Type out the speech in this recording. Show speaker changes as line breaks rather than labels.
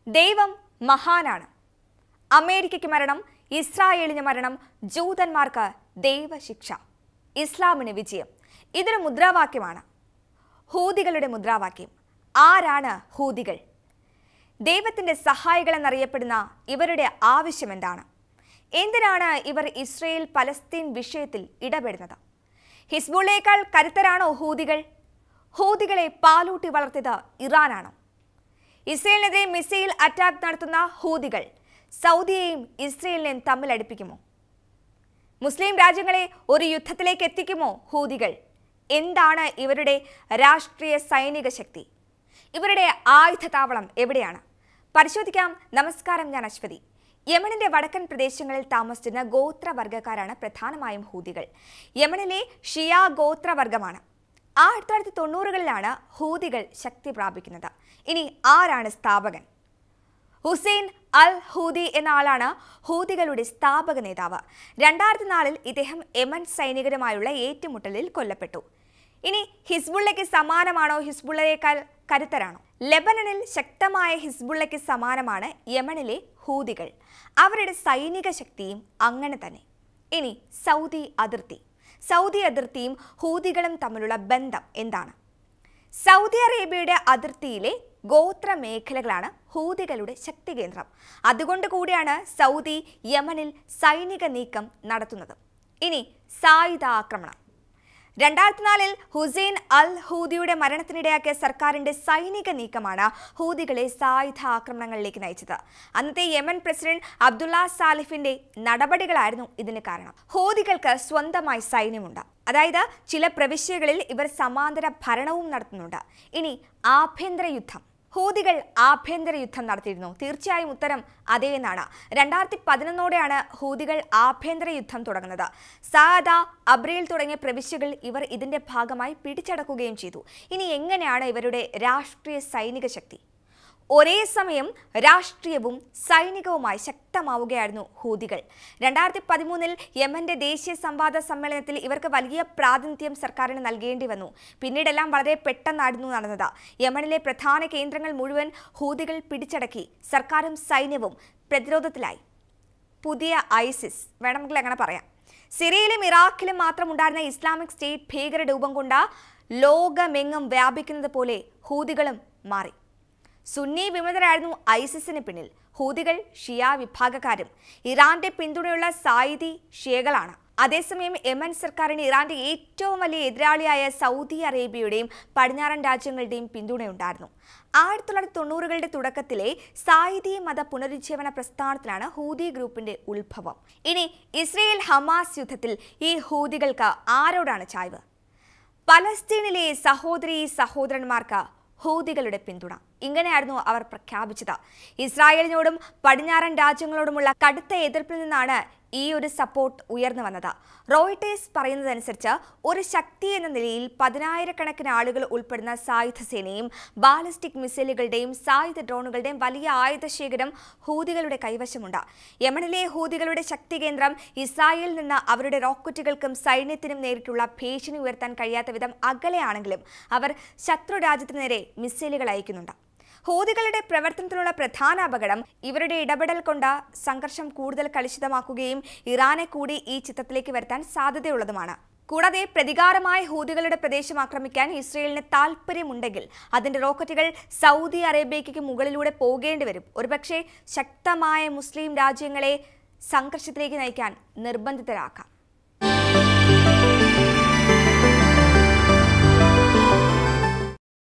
ദൈവം മഹാനാണ് അമേരിക്കയ്ക്ക് മരണം ഇസ്രായേലിന് മരണം ജൂതന്മാർക്ക് ദൈവശിക്ഷ ഇസ്ലാമിന് വിജയം ഇതൊരു മുദ്രാവാക്യമാണ് ഹൂതികളുടെ മുദ്രാവാക്യം ആരാണ് ഹൂതികൾ ദൈവത്തിന്റെ സഹായികൾ എന്നറിയപ്പെടുന്ന ഇവരുടെ ആവശ്യം എന്താണ് എന്തിനാണ് ഇവർ ഇസ്രയേൽ പലസ്തീൻ വിഷയത്തിൽ ഇടപെടുന്നത് ഹിസ്ബുള്ളയേക്കാൾ കരുത്തരാണോ ഹൂതികൾ ഹൂതികളെ പാലൂട്ടി വളർത്തിയത് ഇറാനാണോ ഇസ്രയേലിനെതിരെ മിസൈൽ അറ്റാക്ക് നടത്തുന്ന ഹൂതികൾ സൗദിയെയും ഇസ്രയേലിനെയും തമ്മിൽ അടുപ്പിക്കുമോ മുസ്ലിം രാജ്യങ്ങളെ ഒരു യുദ്ധത്തിലേക്ക് എത്തിക്കുമോ ഹൂതികൾ എന്താണ് ഇവരുടെ രാഷ്ട്രീയ സൈനിക ശക്തി ഇവരുടെ ആയുധ താവളം എവിടെയാണ് പരിശോധിക്കാം നമസ്കാരം ഞാൻ അശ്വതി യമനിന്റെ വടക്കൻ പ്രദേശങ്ങളിൽ താമസിച്ചിരുന്ന ഗോത്രവർഗക്കാരാണ് പ്രധാനമായും ഹൂതികൾ യമനിലെ ഷിയ ഗോത്രവർഗമാണ് ആയിരത്തി തൊള്ളായിരത്തി തൊണ്ണൂറുകളിലാണ് ഹൂതികൾ ശക്തി പ്രാപിക്കുന്നത് ഇനി ആരാണ് സ്ഥാപകൻ ഹുസൈൻ അൽ ഹൂദി എന്ന ആളാണ് ഹൂദികളുടെ സ്ഥാപക നേതാവ് രണ്ടായിരത്തി നാലിൽ ഇദ്ദേഹം യമൻ സൈനികരുമായുള്ള ഏറ്റുമുട്ടലിൽ കൊല്ലപ്പെട്ടു ഇനി ഹിസ്ബുള്ളയ്ക്ക് സമാനമാണോ ഹിസ്ബുള്ളയേക്കാൾ കരുത്തരാണോ ലെബനനിൽ ശക്തമായ ഹിസ്ബുള്ളയ്ക്ക് സമാനമാണ് യമനിലെ ഹൂദികൾ അവരുടെ സൈനിക ശക്തിയും അങ്ങനെ തന്നെ ഇനി സൗദി അതിർത്തി സൗദി അതിർത്തിയും ഹൂദികളും തമ്മിലുള്ള ബന്ധം എന്താണ് സൗദി അറേബ്യയുടെ അതിർത്തിയിലെ ഗോത്ര മേഖലകളാണ് ഹൂതികളുടെ ശക്തി കേന്ദ്രം അതുകൊണ്ട് കൂടിയാണ് സൗദി യമനിൽ സൈനിക നീക്കം നടത്തുന്നത് ഇനി സായുധ ആക്രമണം രണ്ടായിരത്തി നാലിൽ ഹുസൈൻ അൽ ഹൂദിയുടെ മരണത്തിനിടയാക്കിയ സർക്കാരിന്റെ സൈനിക നീക്കമാണ് ഹൂദികളെ സായുധ ആക്രമണങ്ങളിലേക്ക് നയിച്ചത് അന്നത്തെ യമൻ പ്രസിഡന്റ് അബ്ദുള്ള സാലിഫിന്റെ നടപടികളായിരുന്നു ഇതിന് കാരണം ഹൂദികൾക്ക് സ്വന്തമായി സൈന്യമുണ്ട് അതായത് ചില പ്രവിശ്യകളിൽ ഇവർ സമാന്തര ഭരണവും നടത്തുന്നുണ്ട് ഇനി ആഭ്യന്തര യുദ്ധം ഹൂതികൾ ആഭ്യന്തര യുദ്ധം നടത്തിയിരുന്നു തീർച്ചയായും ഉത്തരം അതേ എന്നാണ് രണ്ടായിരത്തി പതിനൊന്നോടെയാണ് ഹൂതികൾ ആഭ്യന്തര യുദ്ധം തുടങ്ങുന്നത് സാദ അബ്രേൽ തുടങ്ങിയ പ്രവിശ്യകൾ ഇവർ ഇതിന്റെ ഭാഗമായി പിടിച്ചടക്കുകയും ചെയ്തു ഇനി എങ്ങനെയാണ് ഇവരുടെ രാഷ്ട്രീയ സൈനിക ശക്തി ഒരേ സമയം രാഷ്ട്രീയവും സൈനികവുമായി ശക്തമാവുകയായിരുന്നു ഹൂതികൾ രണ്ടായിരത്തി പതിമൂന്നിൽ യമന്റെ ദേശീയ സംവാദ സമ്മേളനത്തിൽ ഇവർക്ക് വലിയ പ്രാതിനിധ്യം സർക്കാരിന് നൽകേണ്ടി വന്നു പിന്നീടെല്ലാം വളരെ പെട്ടെന്നായിരുന്നു നടന്നത് യമനിലെ പ്രധാന കേന്ദ്രങ്ങൾ മുഴുവൻ ഹൂതികൾ പിടിച്ചടക്കി സർക്കാരും സൈന്യവും പ്രതിരോധത്തിലായി പുതിയ ഐസിസ് വേണമെങ്കിൽ അങ്ങനെ പറയാം സിറിയയിലും ഇറാഖിലും മാത്രം ഉണ്ടായിരുന്ന ഇസ്ലാമിക് സ്റ്റേറ്റ് ഭീകര രൂപം കൊണ്ട ലോകമെങ്ങും വ്യാപിക്കുന്നത് പോലെ ഹൂതികളും മാറി സുന്നി വിമതരായിരുന്നു ഐസിസിന് പിന്നിൽ ഹൂതികൾ ഷിയ വിഭാഗക്കാരും ഇറാന്റെ പിന്തുണയുള്ള സായിദി ഷിയകളാണ് അതേസമയം യമൻ സർക്കാരിന് ഇറാന്റെ ഏറ്റവും വലിയ എതിരാളിയായ സൗദി അറേബ്യയുടെയും പടിഞ്ഞാറൻ രാജ്യങ്ങളുടെയും പിന്തുണയുണ്ടായിരുന്നു ആയിരത്തി തൊള്ളായിരത്തി തൊണ്ണൂറുകളുടെ തുടക്കത്തിലെ സായിദി മത പുനരുജ്ജീവന പ്രസ്ഥാനത്തിലാണ് ഹൂതി ഗ്രൂപ്പിന്റെ ഉത്ഭവം ഇനി ഇസ്രയേൽ ഹമാസ് യുദ്ധത്തിൽ ഈ ഹൂതികൾക്ക് ആരോടാണ് ചായ്വ് പലസ്തീനിലെ സഹോദരി സഹോദരന്മാർക്ക് ഹൂതികളുടെ പിന്തുണ ഇങ്ങനെയായിരുന്നു അവർ പ്രഖ്യാപിച്ചത് ഇസ്രായേലിനോടും പടിഞ്ഞാറൻ രാജ്യങ്ങളോടുമുള്ള കടുത്ത എതിർപ്പിൽ നിന്നാണ് ഈ ഒരു സപ്പോർട്ട് ഉയർന്നു വന്നത് റോയിട്ടേഴ്സ് പറയുന്നതനുസരിച്ച് ഒരു ശക്തി എന്ന നിലയിൽ പതിനായിരക്കണക്കിന് ആളുകൾ ഉൾപ്പെടുന്ന സായുധ സേനയും ബാലിസ്റ്റിക് മിസൈലുകളുടെയും സായുധ ഡ്രോണുകളുടെയും വലിയ ആയുധശേഖരം ഹൂതികളുടെ കൈവശമുണ്ട് യമനിലെ ഹൂതികളുടെ ശക്തി കേന്ദ്രം ഇസ്രായേലിൽ നിന്ന് അവരുടെ റോക്കറ്റുകൾക്കും സൈന്യത്തിനും നേരിട്ടുള്ള ഭീഷണി ഉയർത്താൻ കഴിയാത്ത വിധം അകലെയാണെങ്കിലും അവർ ശത്രു രാജ്യത്തിന് നേരെ മിസൈലുകൾ അയക്കുന്നുണ്ട് ഹൂതികളുടെ പ്രവർത്തനത്തിലുള്ള പ്രധാന അപകടം ഇവരുടെ ഇടപെടൽ കൊണ്ട് സംഘർഷം കൂടുതൽ കലുഷിതമാക്കുകയും ഇറാനെ കൂടി ഈ ചിത്രത്തിലേക്ക് വരുത്താൻ സാധ്യതയുള്ളതുമാണ് കൂടാതെ പ്രതികാരമായ ഹൂതികളുടെ പ്രദേശം ആക്രമിക്കാൻ ഇസ്രയേലിന് താൽപ്പര്യമുണ്ടെങ്കിൽ അതിന്റെ റോക്കറ്റുകൾ സൗദി അറേബ്യയ്ക്ക് മുകളിലൂടെ പോകേണ്ടി വരും ഒരുപക്ഷെ ശക്തമായ മുസ്ലിം രാജ്യങ്ങളെ സംഘർഷത്തിലേക്ക് നയിക്കാൻ നിർബന്ധിതരാക്കാം